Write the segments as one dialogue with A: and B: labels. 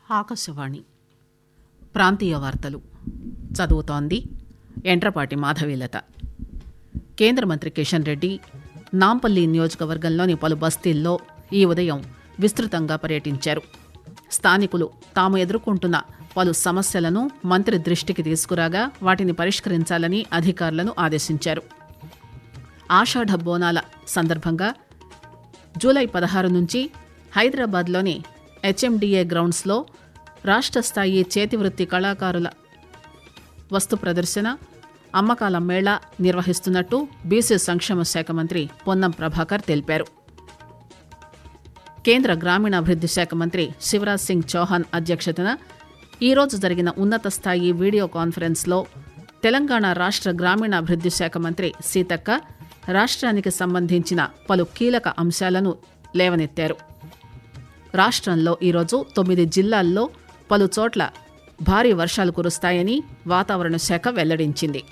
A: ఆకాశవాణి ప్రాంతీయ వార్తలు చదువుతోంది ఎంట్రపాటి మాధవీలత కేంద్ర మంత్రి కిషన్ రెడ్డి నాంపల్లి నియోజకవర్గంలోని పలు బస్తీల్లో ఈ ఉదయం విస్తృతంగా పర్యటించారు స్థానికులు తాము ఎదుర్కొంటున్న పలు సమస్యలను మంత్రి దృష్టికి తీసుకురాగా వాటిని పరిష్కరించాలని అధికారులను ఆదేశించారు ఆషాఢ బోనాల సందర్భంగా జూలై పదహారు నుంచి హైదరాబాద్లోని హెచ్ఎండిఏ గ్రౌండ్స్లో రాష్ట్ర స్థాయి చేతివృత్తి కళాకారుల వస్తు ప్రదర్శన అమ్మకాల మేళా నిర్వహిస్తున్నట్టు బీసీ సంక్షేమ శాఖ మంత్రి పొన్నం ప్రభాకర్ తెలిపారు కేంద్ర గ్రామీణాభివృద్ది శాఖ మంత్రి శివరాజ్ సింగ్ చౌహాన్ అధ్యక్షతన ఈరోజు జరిగిన ఉన్నత స్థాయి వీడియో కాన్ఫరెన్స్లో తెలంగాణ రాష్ట్ర గ్రామీణాభివృద్ది శాఖ మంత్రి సీతక్క రాష్ట్రానికి సంబంధించిన పలు కీలక అంశాలను లేవనెత్తారు రాష్ట్రంలో ఈరోజు తొమ్మిది జిల్లాల్లో పలు చోట్ల భారీ వర్షాలు కురుస్తాయని వాతావరణ శాఖ వెల్లడించింది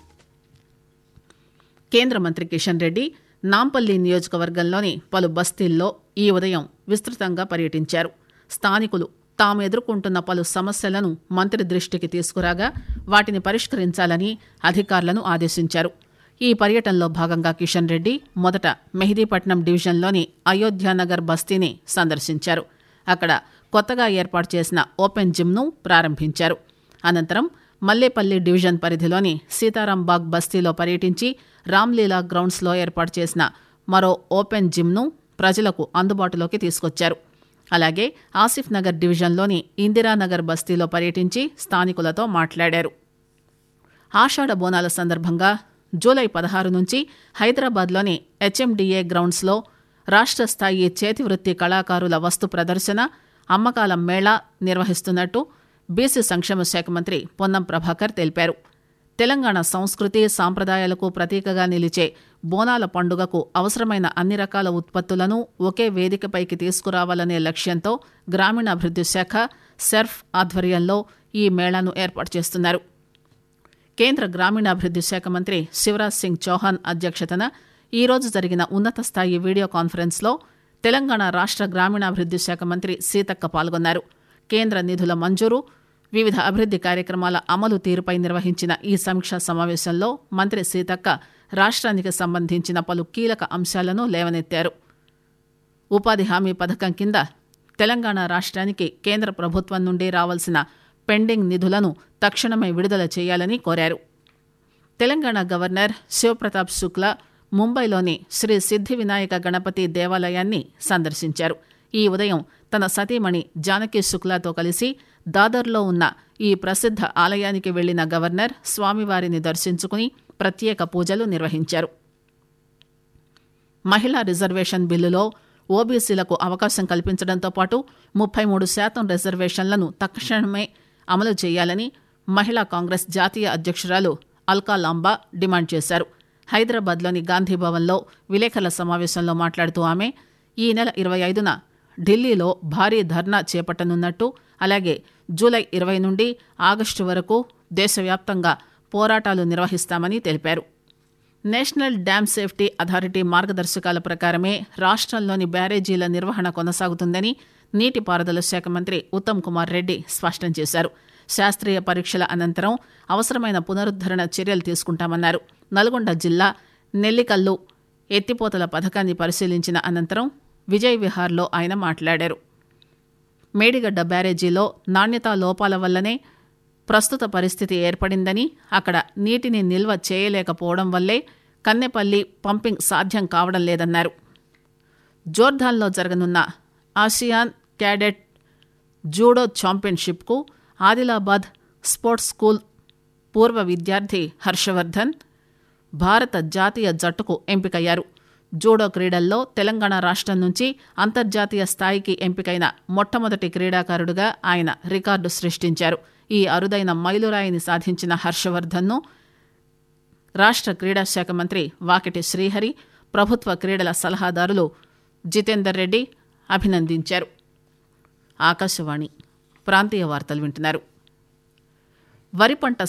A: కేంద్ర మంత్రి కిషన్ రెడ్డి నాంపల్లి నియోజకవర్గంలోని పలు బస్తీల్లో ఈ ఉదయం విస్తృతంగా పర్యటించారు స్థానికులు తాము ఎదుర్కొంటున్న పలు సమస్యలను మంత్రి దృష్టికి తీసుకురాగా వాటిని పరిష్కరించాలని అధికారులను ఆదేశించారు ఈ పర్యటనలో భాగంగా కిషన్ రెడ్డి మొదట మెహదీపట్నం డివిజన్లోని అయోధ్యానగర్ బస్తీని సందర్శించారు అక్కడ కొత్తగా ఏర్పాటు చేసిన ఓపెన్ జిమ్ను ప్రారంభించారు అనంతరం మల్లేపల్లి డివిజన్ పరిధిలోని సీతారాంబాగ్ బస్తీలో పర్యటించి రామ్లీలా గ్రౌండ్స్లో ఏర్పాటు చేసిన మరో ఓపెన్ జిమ్ను ప్రజలకు అందుబాటులోకి తీసుకొచ్చారు అలాగే ఆసిఫ్ నగర్ డివిజన్లోని ఇందిరానగర్ బస్తీలో పర్యటించి స్థానికులతో మాట్లాడారు ఆషాఢ బోనాల సందర్భంగా జూలై పదహారు నుంచి హైదరాబాద్లోని హెచ్ఎండిఏ గ్రౌండ్స్లో రాష్ట్ర స్థాయి చేతివృత్తి కళాకారుల వస్తు ప్రదర్శన అమ్మకాల మేళా నిర్వహిస్తున్నట్టు బీసీ సంక్షేమ శాఖ మంత్రి పొన్నం ప్రభాకర్ తెలిపారు తెలంగాణ సంస్కృతి సాంప్రదాయాలకు ప్రతీకగా నిలిచే బోనాల పండుగకు అవసరమైన అన్ని రకాల ఉత్పత్తులను ఒకే వేదికపైకి తీసుకురావాలనే లక్ష్యంతో గ్రామీణాభివృద్ది శాఖ సెర్ఫ్ ఆధ్వర్యంలో ఈ మేళాను ఏర్పాటు చేస్తున్నారు కేంద్ర గ్రామీణాభివృద్ది శాఖ మంత్రి శివరాజ్ సింగ్ చౌహాన్ అధ్యక్షతన ఈరోజు జరిగిన ఉన్నత స్థాయి వీడియో కాన్ఫరెన్స్లో తెలంగాణ రాష్ట్ర గ్రామీణాభివృద్ది శాఖ మంత్రి సీతక్క పాల్గొన్నారు కేంద్ర నిధుల మంజూరు వివిధ అభివృద్ది కార్యక్రమాల అమలు తీరుపై నిర్వహించిన ఈ సమీక్షా సమావేశంలో మంత్రి సీతక్క రాష్ట్రానికి సంబంధించిన పలు కీలక అంశాలను లేవనెత్తారు ఉపాధి హామీ పథకం కింద తెలంగాణ రాష్ట్రానికి కేంద్ర ప్రభుత్వం నుండి రావాల్సిన పెండింగ్ నిధులను తక్షణమే విడుదల చేయాలని కోరారు తెలంగాణ గవర్నర్ శివప్రతాప్ శుక్లా ముంబైలోని శ్రీ సిద్ధి వినాయక గణపతి దేవాలయాన్ని సందర్శించారు ఈ ఉదయం తన సతీమణి జానకి శుక్లాతో కలిసి దాదర్లో ఉన్న ఈ ప్రసిద్ధ ఆలయానికి వెళ్లిన గవర్నర్ స్వామివారిని దర్శించుకుని ప్రత్యేక పూజలు నిర్వహించారు మహిళా రిజర్వేషన్ బిల్లులో ఓబీసీలకు అవకాశం కల్పించడంతో పాటు ముప్పై మూడు శాతం రిజర్వేషన్లను తక్షణమే అమలు చేయాలని మహిళా కాంగ్రెస్ జాతీయ అధ్యక్షురాలు అల్కా లాంబా డిమాండ్ చేశారు హైదరాబాద్లోని గాంధీభవన్లో విలేకరుల సమావేశంలో మాట్లాడుతూ ఆమె ఈ నెల ఇరవై ఐదున ఢిల్లీలో భారీ ధర్నా చేపట్టనున్నట్టు అలాగే జూలై ఇరవై నుండి ఆగస్టు వరకు దేశవ్యాప్తంగా పోరాటాలు నిర్వహిస్తామని తెలిపారు నేషనల్ డ్యామ్ సేఫ్టీ అథారిటీ మార్గదర్శకాల ప్రకారమే రాష్ట్రంలోని బ్యారేజీల నిర్వహణ కొనసాగుతుందని నీటిపారుదల శాఖ మంత్రి ఉత్తమ్ కుమార్ రెడ్డి స్పష్టం చేశారు శాస్త్రీయ పరీక్షల అనంతరం అవసరమైన పునరుద్దరణ చర్యలు తీసుకుంటామన్నారు నల్గొండ జిల్లా నెల్లికల్లు ఎత్తిపోతల పథకాన్ని పరిశీలించిన అనంతరం విజయ్ విహార్లో ఆయన మాట్లాడారు మేడిగడ్డ బ్యారేజీలో నాణ్యతా లోపాల వల్లనే ప్రస్తుత పరిస్థితి ఏర్పడిందని అక్కడ నీటిని నిల్వ చేయలేకపోవడం వల్లే కన్నెపల్లి పంపింగ్ సాధ్యం కావడం లేదన్నారు జోర్ధాన్లో జరగనున్న ఆసియాన్ క్యాడెట్ జూడో ఛాంపియన్షిప్కు ఆదిలాబాద్ స్పోర్ట్స్ స్కూల్ పూర్వ విద్యార్థి హర్షవర్ధన్ భారత జాతీయ జట్టుకు ఎంపికయ్యారు జూడో క్రీడల్లో తెలంగాణ రాష్ట్రం నుంచి అంతర్జాతీయ స్థాయికి ఎంపికైన మొట్టమొదటి క్రీడాకారుడుగా ఆయన రికార్డు సృష్టించారు ఈ అరుదైన మైలురాయిని సాధించిన హర్షవర్ధన్ను రాష్ట్ర క్రీడా శాఖ మంత్రి వాకిటి శ్రీహరి ప్రభుత్వ క్రీడల సలహాదారులు జితేందర్ రెడ్డి అభినందించారు ఆకాశవాణి ప్రాంతీయ వార్తలు వింటున్నారు వరి పంట